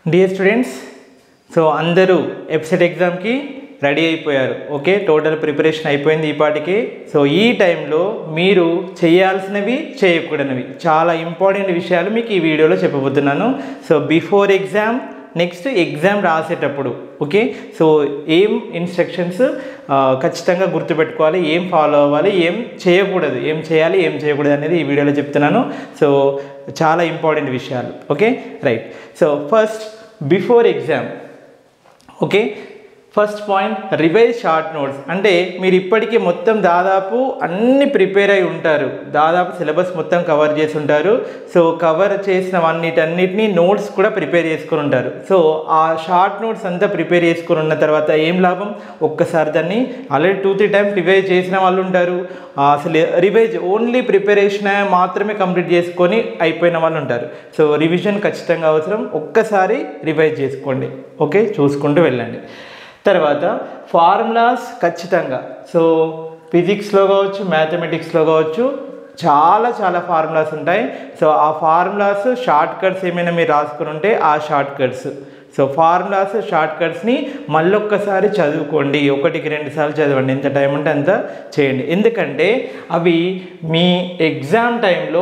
Dear students so అందరూ ఎఫ్సెట్ ఎగ్జామ్కి ready అయిపోయారు ఓకే టోటల్ ప్రిపరేషన్ అయిపోయింది ఈ పాటికి సో ఈ టైంలో మీరు చేయాల్సినవి చేయకూడనివి చాలా ఇంపార్టెంట్ విషయాలు మీకు ఈ వీడియోలో చెప్పబోతున్నాను so before exam next exam రాసేటప్పుడు ఓకే సో ఏం ఇన్స్ట్రక్షన్స్ ఖచ్చితంగా గుర్తుపెట్టుకోవాలి ఏం ఫాలో అవ్వాలి ఏం చేయకూడదు ఏం చేయాలి ఏం చేయకూడదు అనేది ఈ వీడియోలో చెప్తున్నాను సో చాలా ఇంపార్టెంట్ విషయాలు okay right so first before exam okay first point revise short notes అంటే మీరు ఇప్పటికీ మొత్తం దాదాపు అన్ని ప్రిపేర్ అయి ఉంటారు దాదాపు సిలబస్ మొత్తం కవర్ చేసి ఉంటారు సో కవర్ చేసిన అన్నిటన్నిటిని నోట్స్ కూడా ప్రిపేర్ చేసుకుని ఉంటారు సో ఆ షార్ట్ నోట్స్ అంతా ప్రిపేర్ చేసుకుని ఉన్న తర్వాత ఏం లాభం ఒక్కసారి దాన్ని already two three times revise చేసిన వాళ్ళు ఉంటారు అసలు రివైజ్ ఓన్లీ ప్రిపరేషన్ మాత్రమే కంప్లీట్ చేసుకొని అయిపోయిన వాళ్ళు ఉంటారు సో రివిజన్ ఖచ్చితంగా అవసరం ఒక్కసారి రివైజ్ చేసుకోండి ఓకే చూసుకుంటూ వెళ్ళండి తర్వాత ఫార్ములాస్ ఖచ్చితంగా సో ఫిజిక్స్లో కావచ్చు మ్యాథమెటిక్స్లో కావచ్చు చాలా చాలా ఫార్ములాస్ ఉంటాయి సో ఆ ఫార్ములాస్ షార్ట్ కట్స్ ఏమైనా మీరు రాసుకుని ఉంటే ఆ షార్ట్ కట్స్ సో ఫార్ములాస్ షార్ట్ కట్స్ని మళ్ళొక్కసారి చదువుకోండి ఒకటికి రెండు సార్లు చదవండి ఎంత టైం ఉంటే అంత చేయండి ఎందుకంటే అవి మీ ఎగ్జామ్ టైంలో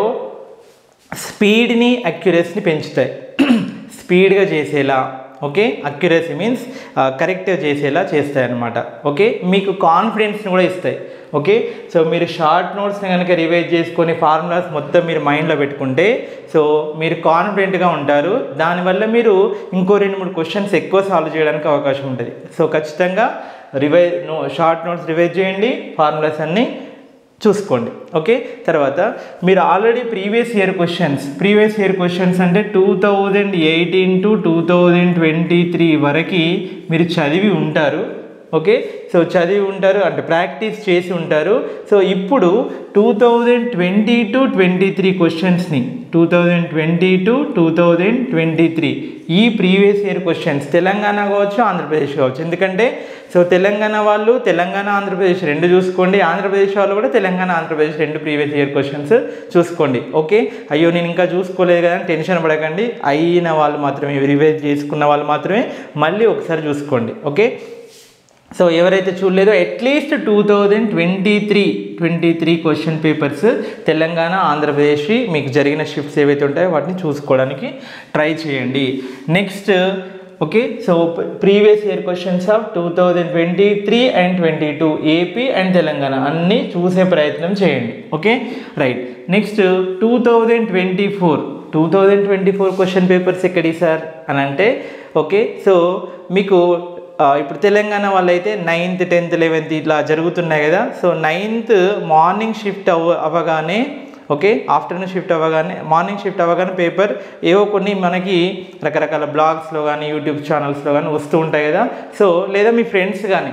స్పీడ్ని అక్యురసీని పెంచుతాయి స్పీడ్గా చేసేలా ఓకే అక్యురసీ మీన్స్ కరెక్ట్గా చేసేలా చేస్తాయి అన్నమాట ఓకే మీకు కాన్ఫిడెన్స్ని కూడా ఇస్తాయి ఓకే సో మీరు షార్ట్ నోట్స్ని కనుక రివైజ్ చేసుకొని ఫార్ములాస్ మొత్తం మీరు మైండ్లో పెట్టుకుంటే సో మీరు కాన్ఫిడెంట్గా ఉంటారు దానివల్ల మీరు ఇంకో రెండు మూడు క్వశ్చన్స్ ఎక్కువ సాల్వ్ చేయడానికి అవకాశం ఉంటుంది సో ఖచ్చితంగా revise no short notes revise చేయండి ఫార్ములాస్ అన్నీ చూసుకోండి ఓకే తర్వాత మీరు already previous year questions previous year questions అంటే two thousand eighteen to two thousand twenty three వరకు మీరు చదివి ఉంటారు ఓకే సో చదివి ఉంటారు అంటే ప్రాక్టీస్ చేసి ఉంటారు సో ఇప్పుడు two thousand twenty to twenty three క్వశ్చన్స్ని two thousand twenty to two thousand twenty three ఈ ప్రీవియస్ ఇయర్ క్వశ్చన్స్ తెలంగాణ కావచ్చు ఆంధ్రప్రదేశ్ కావచ్చు ఎందుకంటే సో తెలంగాణ వాళ్ళు తెలంగాణ ఆంధ్రప్రదేశ్ రెండు చూసుకోండి ఆంధ్రప్రదేశ్ వాళ్ళు కూడా తెలంగాణ ఆంధ్రప్రదేశ్ రెండు ప్రీవియస్ ఇయర్ క్వశ్చన్స్ చూసుకోండి ఓకే అయ్యో నేను ఇంకా చూసుకోలేదు కదా అని టెన్షన్ పడకండి అయిన వాళ్ళు మాత్రమే రివైజ్ చేసుకున్న వాళ్ళు మాత్రమే మళ్ళీ ఒకసారి చూసుకోండి ఓకే సో ఎవరైతే చూడలేదో at least two thousand twenty three twenty three question papers Telangana Andhra Pradesh మీకు జరిగిన షిఫ్ట్స్ ఏవైతే ఉంటాయో వాటిని చూసుకోవడానికి ట్రై చేయండి next okay so previous year questions of two thousand twenty three and twenty two AP and Telangana అన్నీ చూసే ప్రయత్నం చేయండి okay right next two thousand twenty four two thousand twenty four question papers ఎక్కడి సార్ అని అంటే okay so మీకు ఇప్పుడు తెలంగాణ వాళ్ళైతే నైన్త్ టెన్త్ లెవెన్త్ ఇట్లా జరుగుతున్నాయి కదా సో నైన్త్ మార్నింగ్ షిఫ్ట్ అవ అవ్వగానే ఓకే ఆఫ్టర్నూన్ షిఫ్ట్ అవ్వగానే మార్నింగ్ షిఫ్ట్ అవ్వగానే పేపర్ ఏవో కొన్ని మనకి రకరకాల బ్లాగ్స్లో కానీ యూట్యూబ్ ఛానల్స్లో కానీ వస్తూ ఉంటాయి కదా సో లేదా మీ ఫ్రెండ్స్ కానీ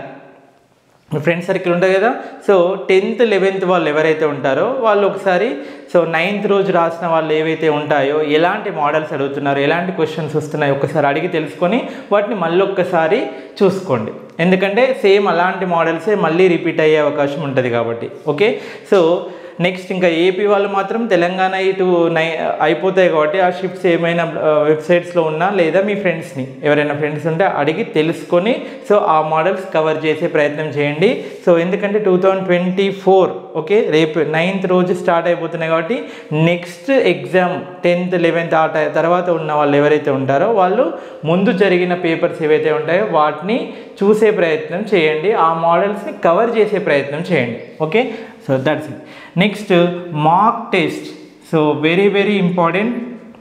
మీ ఫ్రెండ్ సర్కిల్ ఉంటుంది కదా సో టెన్త్ లెవెన్త్ వాళ్ళు ఎవరైతే ఉంటారో వాళ్ళు ఒకసారి సో నైన్త్ రోజు రాసిన వాళ్ళు ఏవైతే ఉంటాయో ఎలాంటి మోడల్స్ అడుగుతున్నారో ఎలాంటి క్వశ్చన్స్ వస్తున్నాయో ఒకసారి అడిగి తెలుసుకొని వాటిని మళ్ళీ ఒక్కసారి చూసుకోండి ఎందుకంటే సేమ్ అలాంటి మోడల్సే మళ్ళీ రిపీట్ అయ్యే అవకాశం ఉంటుంది కాబట్టి ఓకే సో నెక్స్ట్ ఇంకా ఏపీ వాళ్ళు మాత్రం తెలంగాణ ఇటు నై అయిపోతాయి కాబట్టి ఆ షిఫ్ట్స్ ఏమైనా వెబ్సైట్స్లో ఉన్నా లేదా మీ ఫ్రెండ్స్ని ఎవరైనా ఫ్రెండ్స్ ఉంటే అడిగి తెలుసుకొని సో ఆ మోడల్స్ కవర్ చేసే ప్రయత్నం చేయండి సో ఎందుకంటే two thousand twenty four okay రేపు నైన్త్ రోజు స్టార్ట్ అయిపోతున్నాయి కాబట్టి నెక్స్ట్ ఎగ్జామ్ టెన్త్ లెవెన్త్ ఆ తర్వాత ఉన్న వాళ్ళు ఎవరైతే ఉంటారో వాళ్ళు ముందు జరిగిన పేపర్స్ ఏవైతే ఉంటాయో వాటిని చూసే ప్రయత్నం చేయండి ఆ మోడల్స్ని కవర్ చేసే ప్రయత్నం చేయండి okay so that's it next mock test so very very important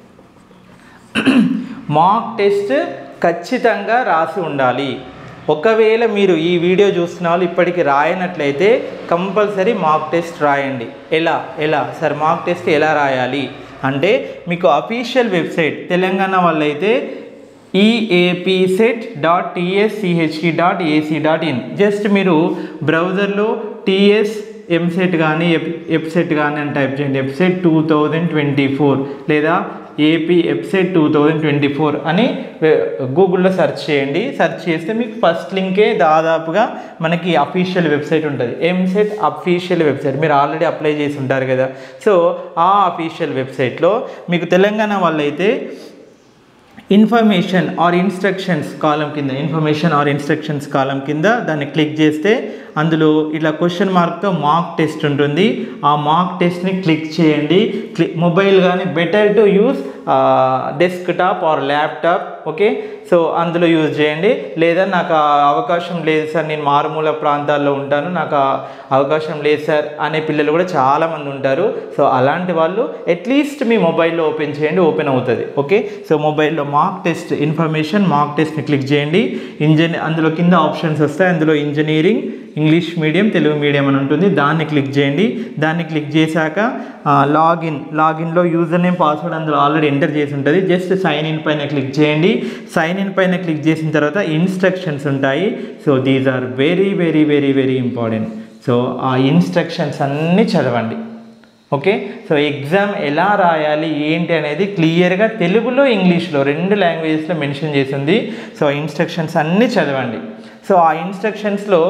mock test ఖచ్చితంగా రాసి ఉండాలి ఒకవేళ మీరు ఈ వీడియో చూస్తున్న వాళ్ళు ఇప్పటికి రాయనట్లయితే కంపల్సరీ మాక్ టెస్ట్ రాయండి ఎలా ఎలా సార్ మాక్ టెస్ట్ ఎలా రాయాలి అంటే మీకు అఫీషియల్ వెబ్సైట్ తెలంగాణ వాళ్ళైతే ఈఏపీసెట్ డాట్ టీఎస్సిహెచ్కి dot AC dot in just మీరు బ్రౌజర్లో టీఎస్ ఎంసెట్ కానీ ఎప్ ఎప్సెట్ కానీ అని టైప్ చేయండి EAPCET two thousand twenty four లేదా AP EAPCET two thousand twenty four అని గూగుల్లో సెర్చ్ చేయండి సెర్చ్ చేస్తే మీకు ఫస్ట్ లింకే దాదాపుగా మనకి అఫీషియల్ వెబ్సైట్ ఉంటుంది ఎంసెట్ అఫీషియల్ వెబ్సైట్ మీరు ఆల్రెడీ అప్లై చేసి ఉంటారు కదా సో ఆ అఫీషియల్ వెబ్సైట్లో మీకు తెలంగాణ వాళ్ళైతే ఇన్ఫర్మేషన్ ఆర్ ఇన్స్ట్రక్షన్స్ కాలం కింద ఇన్ఫర్మేషన్ ఆర్ ఇన్స్ట్రక్షన్స్ కాలం కింద దాన్ని క్లిక్ చేస్తే అందులో ఇట్లా క్వశ్చన్ మార్క్తో మాక్ టెస్ట్ ఉంటుంది ఆ మాక్ టెస్ట్ని క్లిక్ చేయండి క్లి మొబైల్ కానీ better to use desktop or laptop okay so అందులో యూజ్ చేయండి లేదా నాకు ఆ అవకాశం లేదు సార్ నేను మారుమూల ప్రాంతాల్లో ఉంటాను నాకు ఆ అవకాశం లేదు సార్ అనే పిల్లలు కూడా చాలామంది ఉంటారు సో అలాంటి వాళ్ళు అట్లీస్ట్ మీ మొబైల్లో ఓపెన్ చేయండి ఓపెన్ అవుతుంది ఓకే సో మొబైల్లో మాక్ టెస్ట్ ఇన్ఫర్మేషన్ మాక్ టెస్ట్ని క్లిక్ చేయండి ఇంజనీ అందులో కింద ఆప్షన్స్ వస్తాయి అందులో engineering English medium Telugu medium అని ఉంటుంది దాన్ని క్లిక్ చేయండి దాన్ని క్లిక్ చేశాక లాగిన్ లాగిన్లో యూజర్ నేమ్ పాస్వర్డ్ అందులో ఆల్రెడీ ఎంటర్ చేసి ఉంటుంది జస్ట్ సైన్ ఇన్ పైన క్లిక్ చేయండి సైన్ ఇన్ పైన క్లిక్ చేసిన తర్వాత ఇన్స్ట్రక్షన్స్ ఉంటాయి so these are very very very very important so ఆ ఇన్స్ట్రక్షన్స్ అన్నీ చదవండి ఓకే సో ఎగ్జామ్ ఎలా రాయాలి ఏంటి అనేది క్లియర్గా తెలుగులో ఇంగ్లీష్లో రెండు లాంగ్వేజెస్లో మెన్షన్ చేసింది సో ఇన్స్ట్రక్షన్స్ అన్నీ చదవండి సో ఆ ఇన్స్ట్రక్షన్స్లో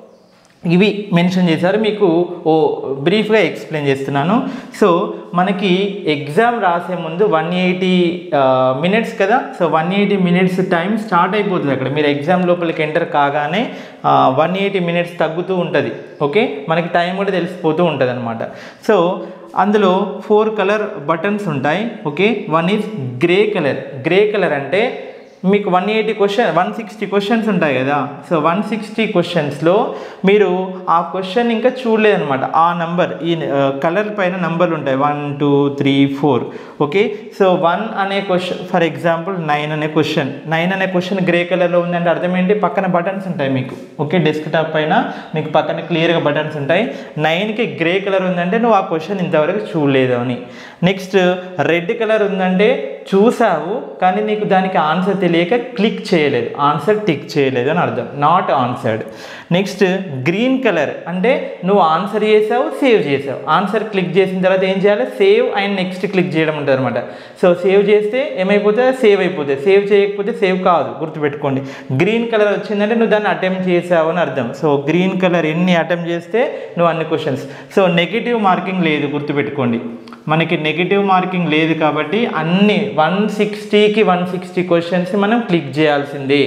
ఇవి మెన్షన్ చేశారు మీకు ఓ బ్రీఫ్గా ఎక్స్ప్లెయిన్ చేస్తున్నాను సో మనకి ఎగ్జామ్ రాసే ముందు వన్ ఎయిటీ మినిట్స్ కదా so one eighty minutes time start అయిపోతుంది అక్కడ మీరు ఎగ్జామ్ లోపలికి ఎంటర్ కాగానే వన్ ఎయిటీ మినిట్స్ తగ్గుతూ ఉంటుంది ఓకే మనకి టైం కూడా తెలిసిపోతూ ఉంటుంది అనమాట సో అందులో ఫోర్ కలర్ బటన్స్ ఉంటాయి okay one is grey colour grey colour అంటే మీకు one eighty question one sixty questions ఉంటాయి కదా సో వన్ సిక్స్టీ క్వశ్చన్స్లో మీరు ఆ క్వశ్చన్ ఇంకా చూడలేదన్నమాట ఆ నంబర్ ఈ కలర్ పైన నంబర్లు ఉంటాయి one two three four okay so one అనే క్వశ్చన్ ఫర్ ఎగ్జాంపుల్ నైన్ అనే క్వశ్చన్ నైన్ అనే క్వశ్చన్ గ్రే కలర్లో ఉందంటే అర్థం ఏంటి పక్కన బటన్స్ ఉంటాయి మీకు ఓకే డెస్క్ టాప్ పైన మీకు పక్కన క్లియర్గా బటన్స్ ఉంటాయి నైన్కి గ్రే కలర్ ఉందంటే నువ్వు ఆ క్వశ్చన్ ఇంతవరకు చూడలేదు అని నెక్స్ట్ రెడ్ కలర్ ఉందంటే చూసావు కానీ నీకు దానికి ఆన్సర్ తెలియక క్లిక్ చేయలేదు ఆన్సర్ టిక్ చేయలేదు అని అర్థం not answered next green colour అంటే నువ్వు ఆన్సర్ చేసావు సేవ్ చేసావు ఆన్సర్ క్లిక్ చేసిన తర్వాత ఏం చేయాలి సేవ్ అండ్ నెక్స్ట్ క్లిక్ చేయడం ఉంటుంది అనమాట సో సేవ్ చేస్తే ఏమైపోతుంది సేవ్ అయిపోతుంది సేవ్ చేయకపోతే సేవ్ కాదు గుర్తుపెట్టుకోండి గ్రీన్ కలర్ వచ్చిందంటే నువ్వు దాన్ని అటెంప్ట్ చేసావు అని అర్థం సో గ్రీన్ కలర్ ఎన్ని అటెంప్ట్ చేస్తే నువ్వు అన్ని క్వశ్చన్స్ సో నెగిటివ్ మార్కింగ్ లేదు గుర్తుపెట్టుకోండి మనకి నెగిటివ్ మార్కింగ్ లేదు కాబట్టి అన్ని వన్ సిక్స్టీకి వన్ సిక్స్టీ క్వశ్చన్స్ మనం క్లిక్ చేయాల్సిందే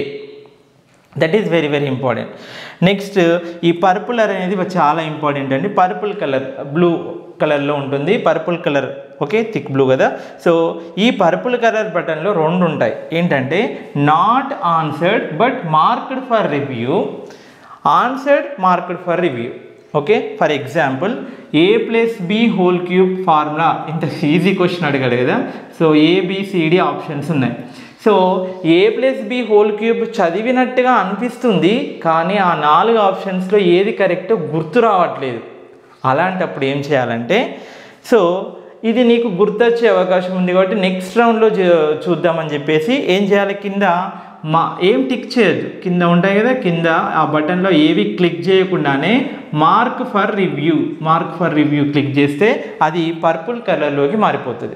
that is very very important next ఈ పర్పుల్ అనేది చాలా ఇంపార్టెంట్ అండి పర్పుల్ కలర్ బ్లూ కలర్లో ఉంటుంది purple colour okay thick blue కదా సో ఈ పర్పుల్ కలర్ బటన్లో రెండు ఉంటాయి ఏంటంటే not answered but marked for review answered marked for review okay for example a plus B whole cube formula ఇంత ఈజీ క్వశ్చన్ అడిగాడు కదా సో ఏబిసిడి ఆప్షన్స్ ఉన్నాయి so a plus B whole cube చదివినట్టుగా అనిపిస్తుంది కానీ ఆ నాలుగు ఆప్షన్స్లో ఏది కరెక్ట్ గుర్తు రావట్లేదు అలాంటప్పుడు ఏం చేయాలంటే సో ఇది నీకు గుర్తొచ్చే అవకాశం ఉంది కాబట్టి నెక్స్ట్ రౌండ్లో చూద్దామని చెప్పేసి ఏం చేయాలి కింద మా ఏం టిక్ చేయొద్దు కింద ఉంటాయి కదా కింద ఆ బటన్లో ఏవి క్లిక్ చేయకుండానే mark for review mark for review click చేస్తే అది పర్పుల్ కలర్లోకి మారిపోతుంది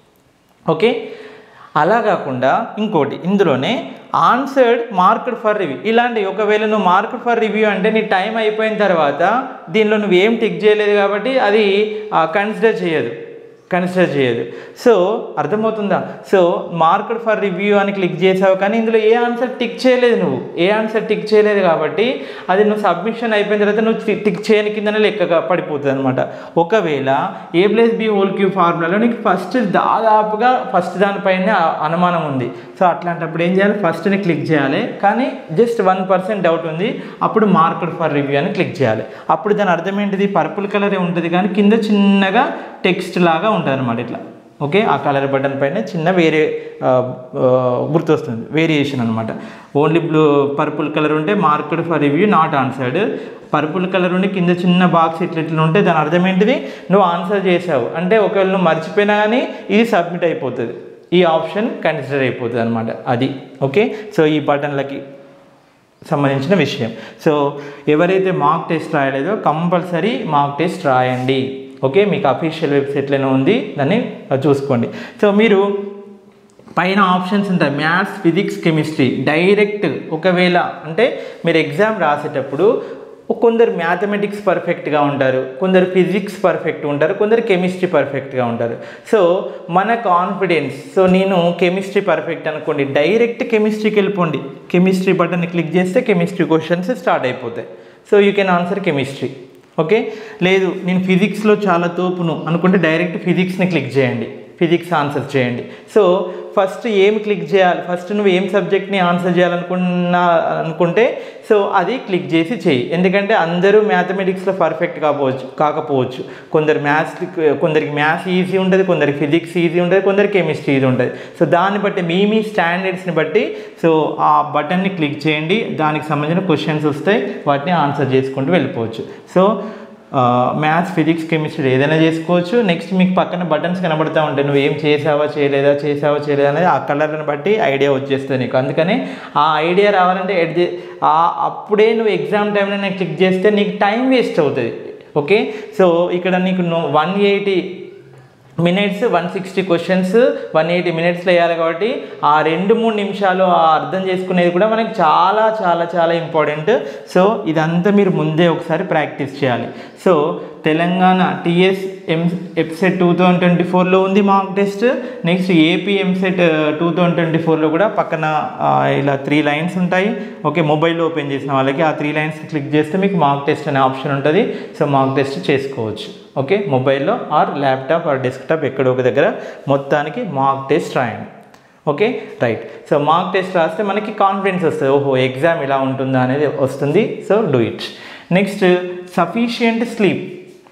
ఓకే అలా కాకుండా ఇంకోటి ఇందులోనే ఆన్సర్డ్ మార్క్డ్ ఫర్ రివ్యూ ఇలాంటి ఒకవేళ నువ్వు మార్క్డ్ ఫర్ రివ్యూ అంటే నీ టైం అయిపోయిన తర్వాత దీనిలో నువ్వు ఏం టిక్ చేయలేదు కాబట్టి అది కన్సిడర్ చేయదు కన్సిడర్ చేయదు సో అర్థమవుతుందా సో మార్క్డ్ ఫర్ రివ్యూ అని క్లిక్ చేసావు కానీ ఇందులో ఏ ఆన్సర్ టిక్ చేయలేదు నువ్వు ఏ ఆన్సర్ టిక్ చేయలేదు కాబట్టి అది నువ్వు సబ్మిషన్ అయిపోయిన తర్వాత నువ్వు టిక్ చేయని కిందనే లెక్కగా పడిపోతుంది అనమాట ఒకవేళ A plus B whole Q ఫార్ములాలో నీకు ఫస్ట్ దాదాపుగా ఫస్ట్ దానిపైన అనుమానం ఉంది సో అట్లాంటప్పుడు ఏం చేయాలి ఫస్ట్ని క్లిక్ చేయాలి కానీ జస్ట్ వన్ పర్సెంట్ డౌట్ ఉంది అప్పుడు మార్క్డ్ ఫర్ రివ్యూ అని క్లిక్ చేయాలి అప్పుడు దాని అర్థం ఏంటిది పర్పుల్ కలరే ఉంటుంది కానీ కింద చిన్నగా టెక్స్ట్ లాగా ఉంటుంది అనమాట ఇట్లా ఓకే ఆ కలర్ బటన్ పైన చిన్న వేరే గుర్తొస్తుంది వేరియేషన్ అనమాట ఓన్లీ బ్లూ పర్పుల్ కలర్ ఉంటే marked for review not answered purple colour ఉండి కింద చిన్న బాక్స్ ఇట్లా ఇట్లా ఉంటే దాని అర్థం ఏంటిది నువ్వు ఆన్సర్ చేసావు అంటే ఒకవేళ నువ్వు మర్చిపోయినా కానీ ఇది సబ్మిట్ అయిపోతుంది ఈ ఆప్షన్ కన్సిడర్ అయిపోతుంది అనమాట అది ఓకే సో ఈ బటన్లకి సంబంధించిన విషయం సో ఎవరైతే మాక్ టెస్ట్ రాయలేదో కంపల్సరీ మాక్ టెస్ట్ రాయండి ఓకే మీకు అఫీషియల్ వెబ్సైట్లోనే ఉంది దాన్ని చూసుకోండి సో మీరు పైన ఆప్షన్స్ ఉంటాయి మ్యాథ్స్ ఫిజిక్స్ కెమిస్ట్రీ డైరెక్ట్ ఒకవేళ అంటే మీరు ఎగ్జామ్ రాసేటప్పుడు కొందరు మ్యాథమెటిక్స్ పర్ఫెక్ట్గా ఉంటారు కొందరు ఫిజిక్స్ పర్ఫెక్ట్ ఉంటారు కొందరు కెమిస్ట్రీ పర్ఫెక్ట్గా ఉంటారు సో మన కాన్ఫిడెన్స్ సో నేను కెమిస్ట్రీ పర్ఫెక్ట్ అనుకోండి డైరెక్ట్ కెమిస్ట్రీకి వెళ్ళిపోండి కెమిస్ట్రీ బటన్ క్లిక్ చేస్తే కెమిస్ట్రీ క్వశ్చన్స్ స్టార్ట్ అయిపోతాయి so you can answer chemistry okay లేదు నేను ఫిజిక్స్లో చాలా తోపును అనుకుంటే డైరెక్ట్ ఫిజిక్స్ని క్లిక్ చేయండి ఫిజిక్స్ ఆన్సర్ చేయండి సో ఫస్ట్ ఏం క్లిక్ చేయాలి ఫస్ట్ నువ్వు ఏం సబ్జెక్ట్ని ఆన్సర్ చేయాలనుకున్నా అనుకుంటే సో అది క్లిక్ చేసి చేయి ఎందుకంటే అందరూ మ్యాథమెటిక్స్లో పర్ఫెక్ట్ కాకపోవచ్చు కాకపోవచ్చు కొందరు మ్యాథ్స్ కొందరికి మ్యాథ్స్ ఈజీ ఉంటుంది కొందరికి ఫిజిక్స్ ఈజీ ఉంటుంది కొందరికి కెమిస్ట్రీ ఈజీ ఉంటుంది సో దాన్ని బట్టి మీ మీ స్టాండర్డ్స్ని బట్టి సో ఆ బటన్ని క్లిక్ చేయండి దానికి సంబంధించిన క్వశ్చన్స్ వస్తాయి వాటిని ఆన్సర్ చేసుకుంటూ వెళ్ళిపోవచ్చు సో మ్యాథ్స్ ఫిజిక్స్ కెమిస్ట్రీ ఏదైనా చేసుకోవచ్చు నెక్స్ట్ మీకు పక్కన బటన్స్ కనబడతా ఉంటాయి నువ్వు ఏం చేసావా చేయలేదా చేసావా చేయలేదా అనేది ఆ కలర్ని బట్టి ఐడియా వచ్చేస్తుంది నీకు అందుకని ఆ ఐడియా రావాలంటే ఎడ్ చే- ఆ అప్పుడే నువ్వు ఎగ్జామ్ టైంలో నేను క్లిక్ చేస్తే నీకు టైం వేస్ట్ అవుతుంది ఓకే సో ఇక్కడ నీకు one eighty minutes one sixty questions one eighty మినిట్స్లో వేయాలి కాబట్టి ఆ రెండు మూడు నిమిషాలు ఆ అర్థం చేసుకునేది కూడా మనకి చాలా చాలా చాలా ఇంపార్టెంట్ సో ఇదంతా మీరు ముందే ఒకసారి ప్రాక్టీస్ చేయాలి సో తెలంగాణ టీఎస్ ఎం ఎప్సెట్ టూ థౌజండ్ ట్వంటీ ఫోర్లో ఉంది mark test next AP EAMCET two thousand twenty ఫోర్లో కూడా పక్కన ఆ, ఇలా త్రీ లైన్స్ ఉంటాయి ఓకే మొబైల్లో ఓపెన్ చేసిన వాళ్ళకి ఆ త్రీ లైన్స్ క్లిక్ చేస్తే మీకు మార్క్ టెస్ట్ అనే ఆప్షన్ ఉంటుంది సో మార్క్ టెస్ట్ చేసుకోవచ్చు ఓకే మొబైల్లో ఆర్ ల్యాప్టాప్ ఆర్ డెస్క్టాప్ ఎక్కడో ఒక దగ్గర మొత్తానికి మార్క్ టెస్ట్ రాయండి okay right so mark test రాస్తే మనకి కాన్ఫిడెన్స్ వస్తుంది ఓహో ఎగ్జామ్ ఇలా ఉంటుందా అనేది వస్తుంది so do it next sufficient sleep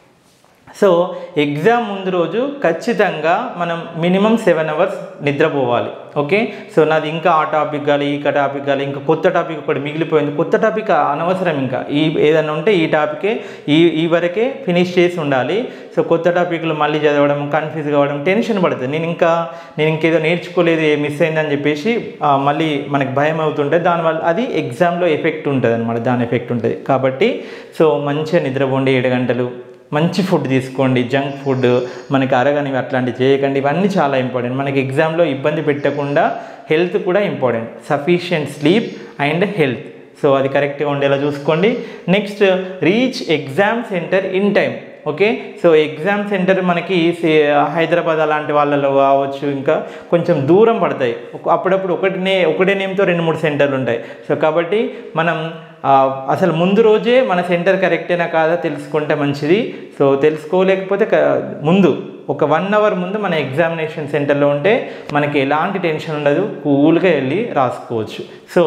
so exam ముందు రోజు ఖచ్చితంగా మనం మినిమం సెవెన్ అవర్స్ నిద్రపోవాలి ఓకే సో నాది ఇంకా ఆ టాపిక్ కాలి ఈ టాపిక్ కాలి ఇంకా కొత్త టాపిక్ ఒకటి మిగిలిపోయింది కొత్త టాపిక్ అనవసరం ఇంకా ఈ ఏదైనా ఉంటే ఈ టాపికే ఈ ఈ వరకే ఫినిష్ చేసి ఉండాలి సో కొత్త టాపిక్లు మళ్ళీ చదవడం కన్ఫ్యూజ్ కావడం టెన్షన్ పడుతుంది నేను ఇంకా నేను ఇంకేదో నేర్చుకోలేదు ఏ మిస్ అయిందని చెప్పేసి ఆ, మళ్ళీ మనకి భయం అవుతుంటే దానివల్ల అది ఎగ్జామ్లో ఎఫెక్ట్ ఉంటుంది అనమాట దాని ఎఫెక్ట్ ఉంటుంది కాబట్టి సో మంచిగా నిద్రపోండి ఏడు గంటలు మంచి ఫుడ్ తీసుకోండి జంక్ ఫుడ్ మనకి అరగనివి అట్లాంటివి చేయకండి ఇవన్నీ చాలా ఇంపార్టెంట్ మనకి ఎగ్జామ్లో ఇబ్బంది పెట్టకుండా హెల్త్ కూడా important sufficient sleep and health so అది కరెక్ట్గా ఉండేలా చూసుకోండి next reach exam centre in time okay so exam centre మనకి సే- హైదరాబాద్ అలాంటి వాళ్ళలో కావచ్చు ఇంకా కొంచెం దూరం పడతాయి ఒక- అప్పుడప్పుడు ఒకటినే ఒకటే నేమ్తో రెండు మూడు సెంటర్లు ఉంటాయి సో కాబట్టి మనం ఆ, అసలు ముందు రోజే మన సెంటర్ కరెక్టేనా కాదా తెలుసుకుంటే మంచిది సో తెలుసుకోలేకపోతే క- ముందు ఒక వన్ అవర్ ముందు మన ఎగ్జామినేషన్ సెంటర్లో ఉంటే మనకి ఎలాంటి టెన్షన్ ఉండదు కూల్గా వెళ్ళి రాసుకోవచ్చు సో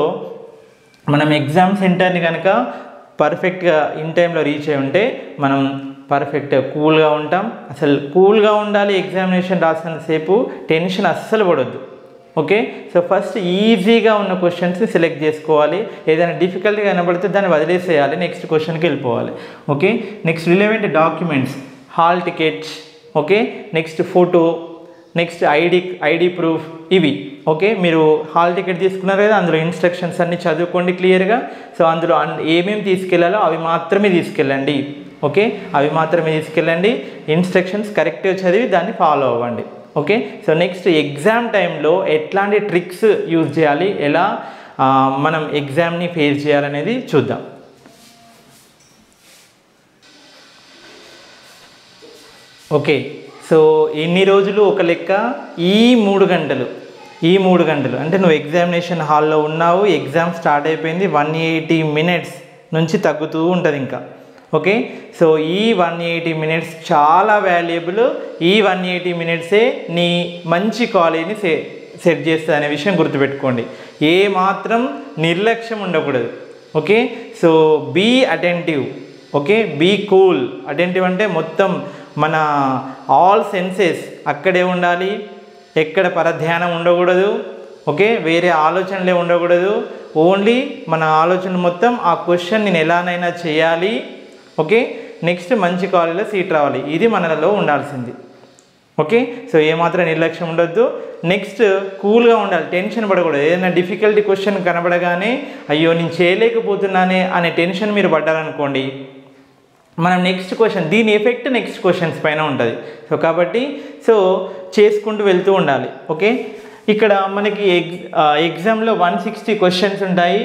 మనం ఎగ్జామ్ సెంటర్ని కనుక పర్ఫెక్ట్గా ఇన్ టైంలో రీచ్ అయి ఉంటే మనం పర్ఫెక్ట్గా కూల్గా ఉంటాం అసలు కూల్గా ఉండాలి ఎగ్జామినేషన్ రాసినంతసేపు టెన్షన్ అస్సలు పడొద్దు ఓకే సో ఫస్ట్ ఈజీగా ఉన్న క్వశ్చన్స్ని సెలెక్ట్ చేసుకోవాలి ఏదైనా డిఫికల్ట్గా కనబడితే దాన్ని వదిలేసేయాలి నెక్స్ట్ క్వశ్చన్కి వెళ్ళిపోవాలి okay next relevant documents hall tickets okay next photo next ID ID proof ఇవి ఓకే మీరు హాల్ టికెట్ తీసుకున్నారు కదా అందులో ఇన్స్ట్రక్షన్స్ అన్ని చదువుకోండి క్లియర్గా సో అందులో అన్- ఏమేమి తీసుకెళ్లాలో అవి మాత్రమే తీసుకెళ్ళండి ఓకే అవి మాత్రమే తీసుకెళ్ళండి ఇన్స్ట్రక్షన్స్ కరెక్ట్గా చదివి దాన్ని ఫాలో అవ్వండి ఓకే సో నెక్స్ట్ ఎగ్జామ్ టైంలో ఎట్లాంటి ట్రిక్స్ యూజ్ చేయాలి ఎలా ఆ, మనం ఎగ్జామ్ని ఫేస్ చేయాలనేది చూద్దాం ఓకే సో ఎన్ని రోజులు ఒక లెక్క ఈ మూడు గంటలు ఈ మూడు గంటలు అంటే నువ్వు ఎగ్జామినేషన్ హాల్లో ఉన్నావు ఎగ్జామ్ స్టార్ట్ అయిపోయింది వన్ ఎయిటీ మినిట్స్ నుంచి తగ్గుతూ ఉంటుంది ఇంకా ఓకే సో ఈ వన్ ఎయిటీ మినిట్స్ చాలా వాల్యుయబుల్ ఈ వన్ ఎయిటీ మినిట్సే నీ మంచి కాలేజీని సే సెట్ చేస్తుంది అనే విషయం గుర్తుపెట్టుకోండి ఏ మాత్రం నిర్లక్ష్యం ఉండకూడదు okay so be attentive okay be cool attentive అంటే మొత్తం మన ఆల్ సెన్సెస్ అక్కడే ఉండాలి ఎక్కడ పరధ్యానం ఉండకూడదు ఓకే వేరే ఆలోచనలే ఉండకూడదు ఓన్లీ మన ఆలోచన మొత్తం ఆ క్వశ్చన్ నేను ఎలానైనా చేయాలి ఓకే నెక్స్ట్ మంచి కాలేజీలో సీట్ రావాలి ఇది మనలో ఉండాల్సింది ఓకే సో ఏమాత్రం నిర్లక్ష్యం ఉండొద్దు నెక్స్ట్ కూల్గా ఉండాలి టెన్షన్ పడకూడదు ఏదైనా డిఫికల్టీ క్వశ్చన్ కనబడగానే అయ్యో నేను చేయలేకపోతున్నానే అనే టెన్షన్ మీరు పడ్డారనుకోండి మనం నెక్స్ట్ క్వశ్చన్ దీని ఎఫెక్ట్ నెక్స్ట్ క్వశ్చన్స్ పైన ఉంటుంది సో కాబట్టి సో చేసుకుంటూ వెళ్తూ ఉండాలి ఓకే ఇక్కడ మనకి ఎగ్ ఎగ్జామ్లో వన్ సిక్స్టీ క్వశ్చన్స్ ఉంటాయి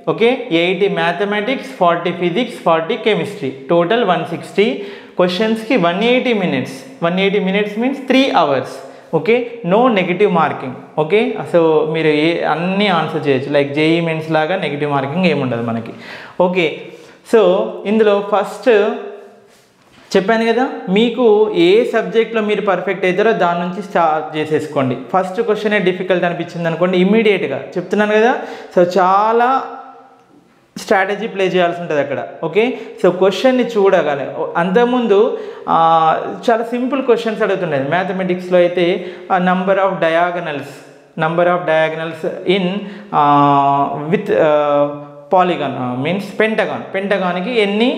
okay eighty mathematics forty physics forty chemistry total one sixty క్వశ్చన్స్కి one eighty minutes one eighty minutes means three hours okay no negative marking okay so మీరు ఏ అన్నీ ఆన్సర్ చేయొచ్చు లైక్ జేఈ మెయిన్స్ లాగా negative marking ఏముండదు మనకి okay so ఇందులో first చెప్పాను కదా మీకు ఏ సబ్జెక్ట్లో మీరు పర్ఫెక్ట్ అవుతారో దాని నుంచి స్టార్ట్ చేసేసుకోండి ఫస్ట్ క్వశ్చనే డిఫికల్ట్ అనిపించింది అనుకోండి ఇమ్మీడియట్గా చెప్తున్నాను కదా సో చాలా స్ట్రాటజీ ప్లే చేయాల్సి ఉంటుంది అక్కడ ఓకే సో క్వశ్చన్ని చూడగానే అంతకుముందు ఆ, చాలా సింపుల్ క్వశ్చన్స్ అడుగుతుండేది మ్యాథమెటిక్స్లో అయితే number of diagonals number of diagonals in with polygon means pentagon పెంటగాన్కి ఎన్ని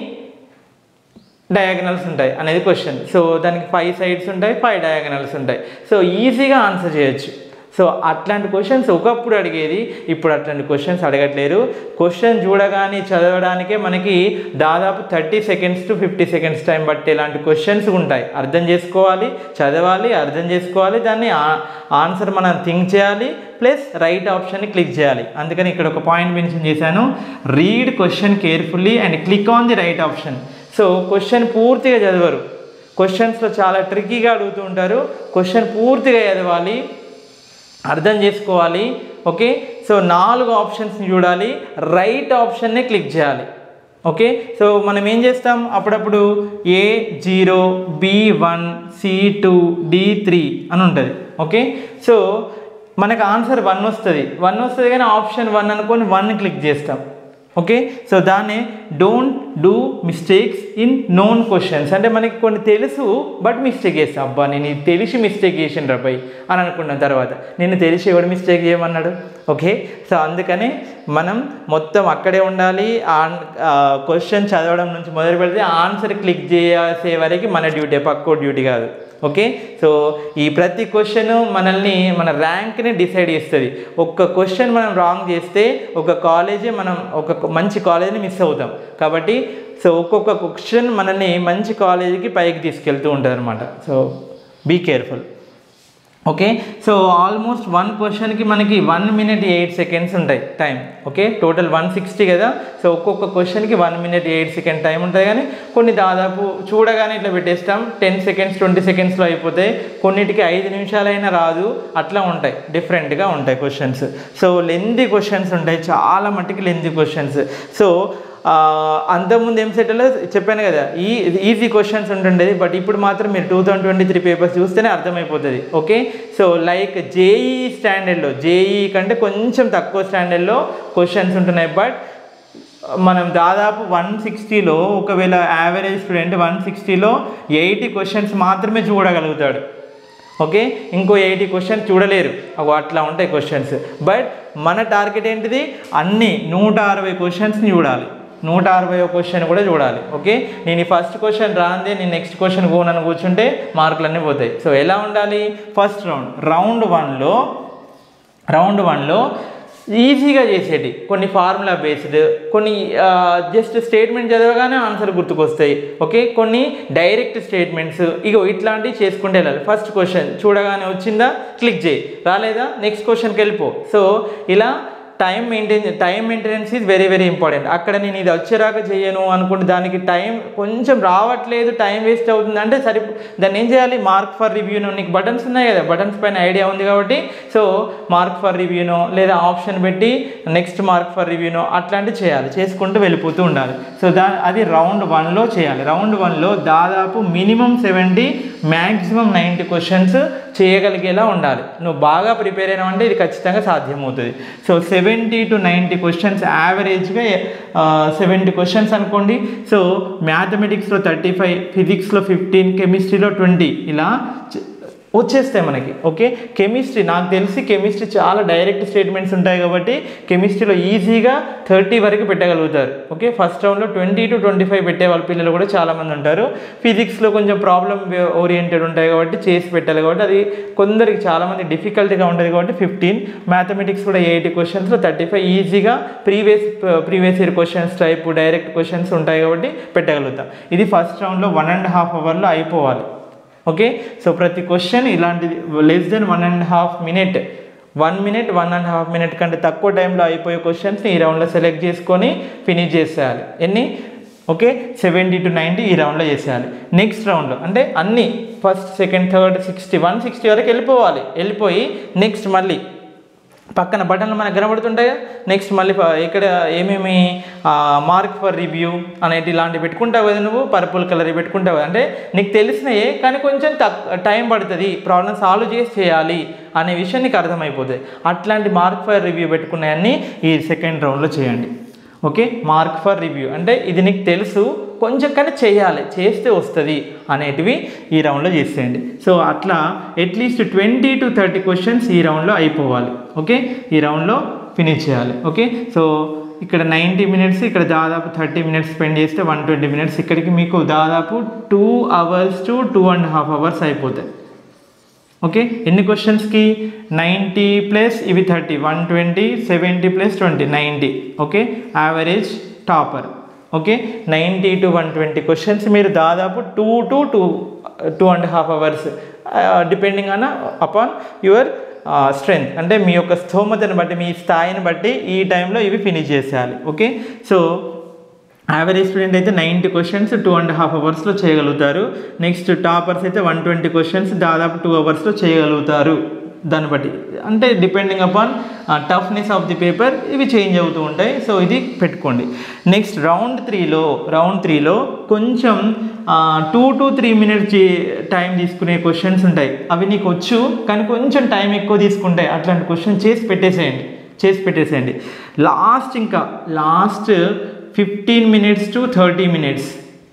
డయాగనల్స్ ఉంటాయి అనేది క్వశ్చన్ సో దానికి ఫైవ్ సైడ్స్ ఉంటాయి ఫైవ్ డయాగనల్స్ ఉంటాయి సో ఈజీగా ఆన్సర్ చేయొచ్చు సో అట్లాంటి క్వశ్చన్స్ ఒకప్పుడు అడిగేది ఇప్పుడు అట్లాంటి క్వశ్చన్స్ అడగట్లేరు క్వశ్చన్ చూడగానే చదవడానికే మనకి దాదాపు thirty seconds to fifty seconds time బట్టి ఇలాంటి క్వశ్చన్స్ ఉంటాయి అర్థం చేసుకోవాలి చదవాలి అర్థం చేసుకోవాలి దాన్ని ఆన్సర్ మనం థింక్ చేయాలి ప్లస్ రైట్ ఆప్షన్ని క్లిక్ చేయాలి అందుకని ఇక్కడ ఒక పాయింట్ మెన్షన్ చేశాను read question carefully and click on the right option so question పూర్తిగా చదవరు క్వశ్చన్స్లో చాలా ట్రిక్కీగా అడుగుతూ ఉంటారు క్వశ్చన్ పూర్తిగా చదవాలి అర్థం చేసుకోవాలి ఓకే సో నాలుగు ఆప్షన్స్ని చూడాలి రైట్ ఆప్షన్నే క్లిక్ చేయాలి ఓకే సో మనం ఏం చేస్తాం అప్పుడప్పుడు A zero B one C two D three అని ఉంటుంది ఓకే సో మనకు ఆన్సర్ వన్ వస్తుంది వన్ వస్తుంది కానీ ఆప్షన్ వన్ అనుకొని వన్ క్లిక్ చేస్తాం ఓకే సో దాన్ని don't do mistakes in known questions అంటే మనకి కొన్ని తెలుసు బట్ మిస్టేక్ చేస్తాం అబ్బా నేను ఇది తెలిసి మిస్టేక్ చేసిన రాపై అని అనుకున్న తర్వాత నేను తెలిసి ఎవడు మిస్టేక్ చేయమన్నాడు ఓకే సో అందుకని మనం మొత్తం అక్కడే ఉండాలి క్వశ్చన్ చదవడం నుంచి మొదలు పెడితే ఆన్సర్ క్లిక్ చేసే వరకు మన డ్యూటీ పక్కో డ్యూటీ కాదు ఓకే సో ఈ ప్రతి క్వశ్చన్ మనల్ని మన ర్యాంక్ని డిసైడ్ చేస్తుంది ఒక్క క్వశ్చన్ మనం రాంగ్ చేస్తే ఒక కాలేజీ మనం ఒక మంచి కాలేజీని మిస్ అవుతాం కాబట్టి సో ఒక్కొక్క క్వశ్చన్ మనల్ని మంచి కాలేజీకి పైకి తీసుకెళ్తూ ఉంటుంది అనమాట so be careful okay so almost one క్వశ్చన్కి మనకి వన్ మినిట్ ఎయిట్ సెకండ్స్ ఉంటాయి time okay total one sixty కదా సో ఒక్కొక్క క్వశ్చన్కి one minute eight second time ఉంటుంది కానీ కొన్ని దాదాపు చూడగానే ఇట్లా పెట్టేస్తాం టెన్ సెకండ్స్ ట్వంటీ సెకండ్స్లో అయిపోతాయి కొన్నిటికి ఐదు నిమిషాలైనా రాదు అట్లా ఉంటాయి డిఫరెంట్గా ఉంటాయి క్వశ్చన్స్ సో లెంది క్వశ్చన్స్ ఉంటాయి చాలా మట్టుకి లెంది క్వశ్చన్స్ సో అంతకుముందు ఎంసెట్లో చెప్పాను కదా ఈ ఈజీ క్వశ్చన్స్ ఉంటుండేది బట్ ఇప్పుడు మాత్రం మీరు two thousand twenty three papers చూస్తేనే అర్థమైపోతుంది ఓకే సో లైక్ జేఈ స్టాండర్డ్లో జేఈ కంటే కొంచెం తక్కువ స్టాండర్డ్లో క్వశ్చన్స్ ఉంటున్నాయి బట్ మనం దాదాపు వన్ సిక్స్టీలో ఒకవేళ యావరేజ్ స్టూడెంట్ వన్ సిక్స్టీలో ఎయిటీ క్వశ్చన్స్ మాత్రమే చూడగలుగుతాడు ఓకే ఇంకో ఎయిటీ క్వశ్చన్స్ చూడలేరు అవి అట్లా ఉంటాయి క్వశ్చన్స్ బట్ మన టార్గెట్ ఏంటిది అన్ని నూట అరవై క్వశ్చన్స్ని చూడాలి నూట అరవై క్వశ్చన్ కూడా చూడాలి ఓకే నేను ఈ ఫస్ట్ క్వశ్చన్ రాందే నేను నెక్స్ట్ క్వశ్చన్ పోనని కూర్చుంటే మార్కులన్నీ పోతాయి సో ఎలా ఉండాలి ఫస్ట్ రౌండ్ రౌండ్ వన్లో రౌండ్ వన్లో ఈజీగా చేసేటి కొన్ని ఫార్ములా బేస్డ్ కొన్ని జస్ట్ స్టేట్మెంట్ చదవగానే ఆన్సర్ గుర్తుకొస్తాయి ఓకే కొన్ని డైరెక్ట్ స్టేట్మెంట్స్ ఇగో ఇట్లాంటివి చేసుకుంటే వెళ్ళాలి ఫస్ట్ క్వశ్చన్ చూడగానే వచ్చిందా క్లిక్ చేయి రాలేదా నెక్స్ట్ క్వశ్చన్కి వెళ్ళిపో సో ఇలా time maintain time maintenance is very very important అక్కడ నేను ఇది వచ్చేరాక చేయను అనుకుంటే దానికి టైం కొంచెం రావట్లేదు టైం వేస్ట్ అవుతుంది అంటే సరి దాన్ని ఏం చేయాలి మార్క్ ఫర్ రివ్యూనో నీకు బటన్స్ ఉన్నాయి కదా బటన్స్ పైన ఐడియా ఉంది కాబట్టి సో మార్క్ ఫర్ రివ్యూనో లేదా ఆప్షన్ పెట్టి నెక్స్ట్ మార్క్ ఫర్ రివ్యూనో అట్లాంటివి చేయాలి చేసుకుంటూ వెళ్ళిపోతూ ఉండాలి సో దా అది రౌండ్ వన్లో చేయాలి రౌండ్ వన్లో దాదాపు minimum seventy maximum ninety questions చేయగలిగేలా ఉండాలి నువ్వు బాగా ప్రిపేర్ అయినావంటే ఇది ఖచ్చితంగా సాధ్యమవుతుంది so seventy to ninety questions యావరేజ్గా సెవెంటీ క్వశ్చన్స్ అనుకోండి సో మ్యాథమెటిక్స్లో థర్టీ ఫైవ్ ఫిజిక్స్లో ఫిఫ్టీన్ కెమిస్ట్రీలో ట్వంటీ ఇలా చ- వచ్చేస్తాయి మనకి ఓకే కెమిస్ట్రీ నాకు తెలిసి కెమిస్ట్రీ చాలా డైరెక్ట్ స్టేట్మెంట్స్ ఉంటాయి కాబట్టి కెమిస్ట్రీలో ఈజీగా థర్టీ వరకు పెట్టగలుగుతారు ఓకే ఫస్ట్ రౌండ్లో ట్వంటీ టు ట్వంటీ ఫైవ్ పెట్టే వాళ్ళ పిల్లలు కూడా చాలామంది ఉంటారు ఫిజిక్స్లో కొంచెం ప్రాబ్లమ్ ఓరియంటెడ్ ఉంటాయి కాబట్టి చేసి పెట్టాలి కాబట్టి అది కొందరికి చాలామంది డిఫికల్ట్గా ఉంటుంది కాబట్టి ఫిఫ్టీన్ మ్యాథమెటిక్స్ కూడా ఎయిటీ క్వశ్చన్స్లో థర్టీ ఫైవ్ ఈజీగా previous previous year questions type direct questions ఉంటాయి కాబట్టి పెట్టగలుగుతాం ఇది ఫస్ట్ రౌండ్లో వన్ అండ్ హాఫ్ అవర్లో అయిపోవాలి ఓకే సో ప్రతి క్వశ్చన్ ఇలాంటిది less than one and half minute one minute one and half minute కంటే తక్కువ టైంలో అయిపోయే క్వశ్చన్స్ని ఈ రౌండ్లో సెలెక్ట్ చేసుకొని ఫినిష్ చేసేయాలి ఎన్ని ఓకే సెవెంటీ టు నైంటీ ఈ రౌండ్లో చేసేయాలి నెక్స్ట్ రౌండ్లో అంటే అన్ని first second third sixty one sixty వరకు వెళ్ళిపోవాలి వెళ్ళిపోయి నెక్స్ట్ మళ్ళీ పక్కన బటన్లు మనకు కనబడుతుంటాయి నెక్స్ట్ మళ్ళీ ప- ఇక్కడ ఏమేమి మార్క్ ఫర్ రివ్యూ అనేటి ఇలాంటివి పెట్టుకుంటావు కదా నువ్వు పర్పుల్ కలర్ పెట్టుకుంటావు కదా. అంటే నీకు తెలిసినయే కానీ కొంచెం తక్ టైం పడుతుంది ప్రాబ్లమ్ సాల్వ్ చేసి చేయాలి అనే విషయం నీకు అర్థమైపోతుంది అట్లాంటి మార్క్ ఫర్ రివ్యూ పెట్టుకున్నాయన్నీ ఈ సెకండ్ రౌండ్లో చేయండి ఓకే మార్క్ ఫర్ రివ్యూ అంటే ఇది నీకు తెలుసు కొంచెం కానీ చేయాలి చేస్తే వస్తుంది అనేటివి ఈ రౌండ్లో చేసేయండి సో అట్లా at least twenty to thirty questions ఈ రౌండ్లో అయిపోవాలి ఓకే ఈ రౌండ్లో ఫినిష్ చేయాలి ఓకే సో ఇక్కడ నైంటీ మినిట్స్ ఇక్కడ దాదాపు థర్టీ మినిట్స్ స్పెండ్ చేస్తే వన్ ట్వంటీ మినిట్స్ ఇక్కడికి మీకు దాదాపు two hours to two and half hours అయిపోతాయి ఓకే ఎన్ని క్వశ్చన్స్కి నైంటీ ప్లస్ ఇవి thirty one twenty seventy plus twenty ninety okay average topper okay ninety to one twenty questions మీరు దాదాపు two to two two and half hours depending on upon your strength అంటే మీ యొక్క స్థోమతను బట్టి మీ స్థాయిని బట్టి ఈ టైంలో ఇవి ఫినిష్ చేసేయాలి ఓకే సో యావరేజ్ స్టూడెంట్ అయితే ninety questions two and half అవర్స్లో చేయగలుగుతారు నెక్స్ట్ టాపర్స్ అయితే వన్ ట్వంటీ క్వశ్చన్స్ దాదాపు టూ అవర్స్లో చేయగలుగుతారు దాన్ని బట్టి అంటే depending upon toughness of the paper ఇవి చేంజ్ అవుతూ ఉంటాయి సో ఇది పెట్టుకోండి నెక్స్ట్ రౌండ్ త్రీలో రౌండ్ త్రీలో కొంచెం two to three minutes time తీసుకునే క్వశ్చన్స్ ఉంటాయి అవి నీకు వచ్చు కానీ కొంచెం టైం ఎక్కువ తీసుకుంటాయి అట్లాంటి క్వశ్చన్ చేసి పెట్టేసేయండి చేసి పెట్టేసేయండి లాస్ట్ ఇంకా last fifteen minutes to thirty minutes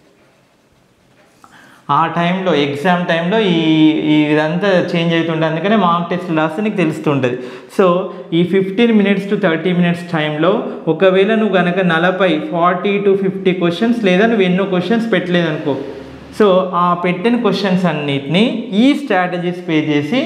ఆ టైంలో ఎగ్జామ్ టైంలో ఈ ఈ ఇదంతా చేంజ్ అవుతుంటుంది అందుకనే మార్క్ టెస్ట్ రాస్తే నీకు తెలుస్తుంటుంది సో ఈ fifteen minutes to thirty minutes టైంలో ఒకవేళ నువ్వు కనుక నలభై ఫార్టీ టు ఫిఫ్టీ క్వశ్చన్స్ లేదా నువ్వు ఎన్నో క్వశ్చన్స్ పెట్టలేదనుకో సో ఆ పెట్టిన క్వశ్చన్స్ అన్నిటినీ ఈ స్ట్రాటజీస్ పే చేసి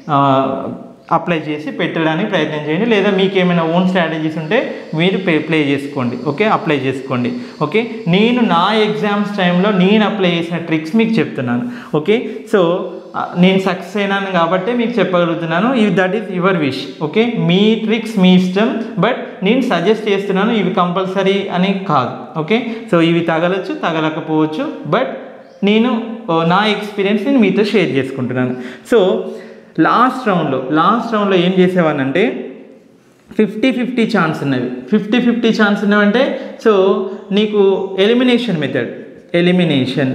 అప్లై చేసి పెట్టడానికి ప్రయత్నం చేయండి లేదా మీకు ఏమైనా ఓన్ స్ట్రాటజీస్ ఉంటే మీరు పే ప్లే చేసుకోండి ఓకే అప్లై చేసుకోండి ఓకే నేను నా ఎగ్జామ్స్ టైంలో నేను అప్లై చేసిన ట్రిక్స్ మీకు చెప్తున్నాను ఓకే సో ఆ, నేను సక్సెస్ అయినాను కాబట్టి మీకు చెప్పగలుగుతున్నాను ఇవి that is your wish okay మీ ట్రిక్స్ మీ ఇష్టం బట్ నేను సజెస్ట్ చేస్తున్నాను ఇవి కంపల్సరీ అని కాదు ఓకే సో ఇవి తగలచ్చు తగలకపోవచ్చు బట్ నేను ఓ, నా ఎక్స్పీరియన్స్ నేను మీతో షేర్ చేసుకుంటున్నాను సో లాస్ట్ రౌండ్లో లాస్ట్ రౌండ్లో ఏం చేసేవానంటే ఫిఫ్టీ ఫిఫ్టీ ఛాన్స్ ఉన్నవి ఫిఫ్టీ ఫిఫ్టీ ఛాన్స్ ఉన్నవంటే సో నీకు elimination method elimination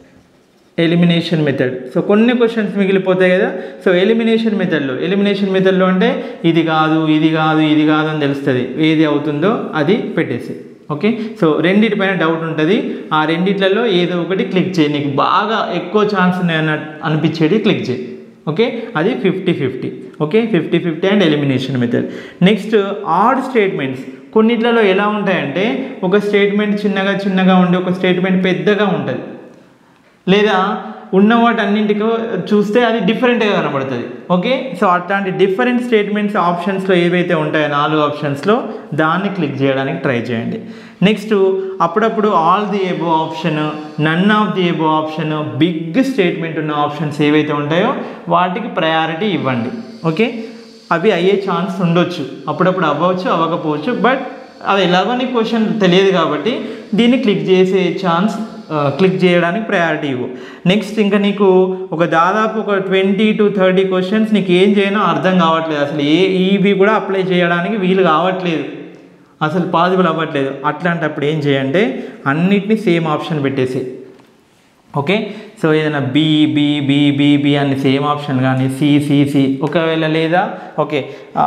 elimination method so కొన్ని క్వశ్చన్స్ మిగిలిపోతాయి కదా సో ఎలిమినేషన్ మెథడ్లో ఎలిమినేషన్ మెథడ్లో అంటే ఇది కాదు ఇది కాదు ఇది కాదు అని తెలుస్తుంది ఏది అవుతుందో అది పెట్టేసి ఓకే సో రెండిటిపైన డౌట్ ఉంటుంది ఆ రెండిట్లలో ఏదో ఒకటి క్లిక్ చేయి నీకు బాగా ఎక్కువ ఛాన్స్ ఉన్నాయన్న అనిపించేది క్లిక్ చేయి ఓకే అది fifty fifty okay fifty fifty and elimination method next odd statements కొన్నిట్లలో ఎలా ఉంటాయంటే ఒక స్టేట్మెంట్ చిన్నగా చిన్నగా ఉండి ఒక స్టేట్మెంట్ పెద్దగా ఉంటుంది లేదా ఉన్న వాటన్నింటికో చూస్తే అది డిఫరెంట్గా కనబడుతుంది ఓకే సో అట్లాంటి డిఫరెంట్ స్టేట్మెంట్స్ ఆప్షన్స్లో ఏవైతే ఉంటాయో నాలుగు ఆప్షన్స్లో దాన్ని క్లిక్ చేయడానికి ట్రై చేయండి నెక్స్ట్ అప్పుడప్పుడు all the above option none of the above option big statement ఉన్న ఆప్షన్స్ ఏవైతే ఉంటాయో వాటికి ప్రయారిటీ ఇవ్వండి ఓకే అవి అయ్యే ఛాన్స్ ఉండొచ్చు అప్పుడప్పుడు అవ్వచ్చు అవ్వకపోవచ్చు బట్ అది ఎలాగో నీకు క్వశ్చన్ తెలియదు కాబట్టి దీన్ని క్లిక్ చేసే ఛాన్స్ క్లిక్ చేయడానికి ప్రయారిటీ ఇవ్వు నెక్స్ట్ ఇంకా నీకు ఒక దాదాపు ఒక ట్వంటీ టు థర్టీ క్వశ్చన్స్ నీకు ఏం చేయనో అర్థం కావట్లేదు అసలు ఏ ఇవి కూడా అప్లై చేయడానికి వీలు కావట్లేదు అసలు పాసిబుల్ అవ్వట్లేదు అట్లాంటప్పుడు ఏం చేయంటే అన్నిటినీ సేమ్ ఆప్షన్ పెట్టేసి ఓకే సో ఏదైనా B B B B B అని సేమ్ ఆప్షన్ కానీ సి సి సి ఒకవేళ లేదా ఓకే ఆ,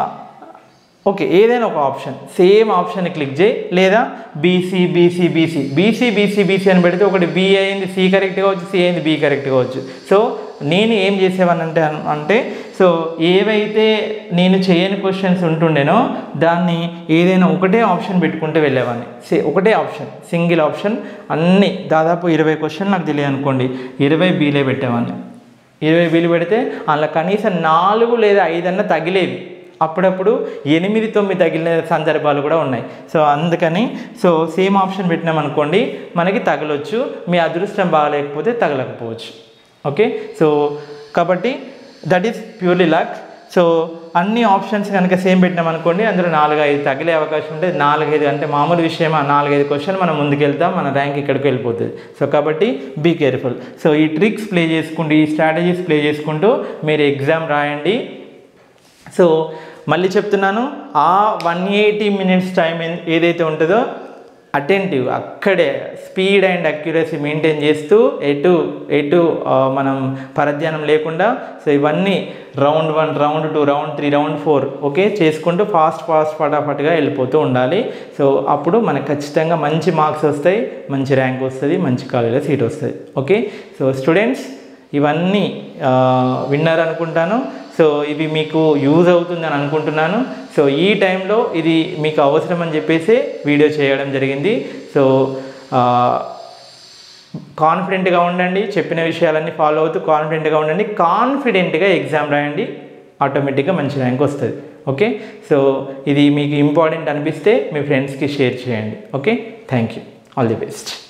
ఓకే ఏదైనా ఒక ఆప్షన్ సేమ్ ఆప్షన్ క్లిక్ చేయి లేదా B C B C B C B C B C B C అని పెడితే ఒకటి బి అయింది సి కరెక్ట్ కావచ్చు సి అయింది బి కరెక్ట్ కావచ్చు సో నేను ఏం చేసేవానంటే అన్- అంటే సో ఏవైతే నేను చేయని క్వశ్చన్స్ ఉంటుండేనో దాన్ని ఏదైనా ఒకటే ఆప్షన్ పెట్టుకుంటూ వెళ్ళేవాడిని సే ఒకటే ఆప్షన్ సింగిల్ ఆప్షన్ అన్ని దాదాపు ఇరవై క్వశ్చన్ నాకు తెలియదు అనుకోండి ఇరవై బీలే పెట్టేవాడిని ఇరవై బీలు పెడితే అందులో కనీసం నాలుగు లేదా ఐదన్నా తగిలేవి అప్పుడప్పుడు ఎనిమిది తొమ్మిది తగిలిన సందర్భాలు కూడా ఉన్నాయి సో అందుకని సో సేమ్ ఆప్షన్ పెట్టినామనుకోండి మనకి తగలొచ్చు మీ అదృష్టం బాగలేకపోతే తగలకపోవచ్చు ఓకే సో కాబట్టి that is purely luck so అన్ని ఆప్షన్స్ కనుక సేమ్ పెట్టినాం అనుకోండి అందులో నాలుగు ఐదు తగిలే అవకాశం ఉంటుంది నాలుగైదు అంటే మామూలు విషయమా నాలుగైదు క్వశ్చన్ మనం ముందుకెళ్తాం మన ర్యాంక్ ఇక్కడికి వెళ్ళిపోతుంది సో కాబట్టి బీ కేర్ఫుల్ సో ఈ ట్రిక్స్ ప్లే చేసుకుంటూ ఈ స్ట్రాటజీస్ ప్లే చేసుకుంటూ మీరు ఎగ్జామ్ రాయండి సో మళ్ళీ చెప్తున్నాను ఆ వన్ ఎయిటీ మినిట్స్ టైం ఏదైతే ఉంటుందో అటెంటివ్ అక్కడే స్పీడ్ అండ్ అక్యురసీ మెయింటైన్ చేస్తూ ఎటు ఎటు ఆ, మనం పరధ్యానం లేకుండా సో ఇవన్నీ round one round two round three round four okay చేసుకుంటూ ఫాస్ట్ ఫాస్ట్ ఫటాఫట్గా వెళ్ళిపోతూ ఉండాలి సో అప్పుడు మనకు ఖచ్చితంగా మంచి మార్క్స్ వస్తాయి మంచి ర్యాంక్ వస్తుంది మంచి కాలేజీలో సీట్ వస్తుంది ఓకే సో స్టూడెంట్స్ ఇవన్నీ ఆ, విన్నారనుకుంటాను సో ఇవి మీకు యూజ్ అవుతుందని అనుకుంటున్నాను సో ఈ టైంలో ఇది మీకు అవసరం అని చెప్పేసి వీడియో చేయడం జరిగింది సో ఆ, కాన్ఫిడెంట్గా ఉండండి చెప్పిన విషయాలన్నీ ఫాలో అవుతూ కాన్ఫిడెంట్గా ఉండండి కాన్ఫిడెంట్గా ఎగ్జామ్ రాయండి ఆటోమేటిక్గా మంచి ర్యాంక్ వస్తుంది ఓకే సో ఇది మీకు ఇంపార్టెంట్ అనిపిస్తే మీ ఫ్రెండ్స్కి షేర్ చేయండి okay thank you all the best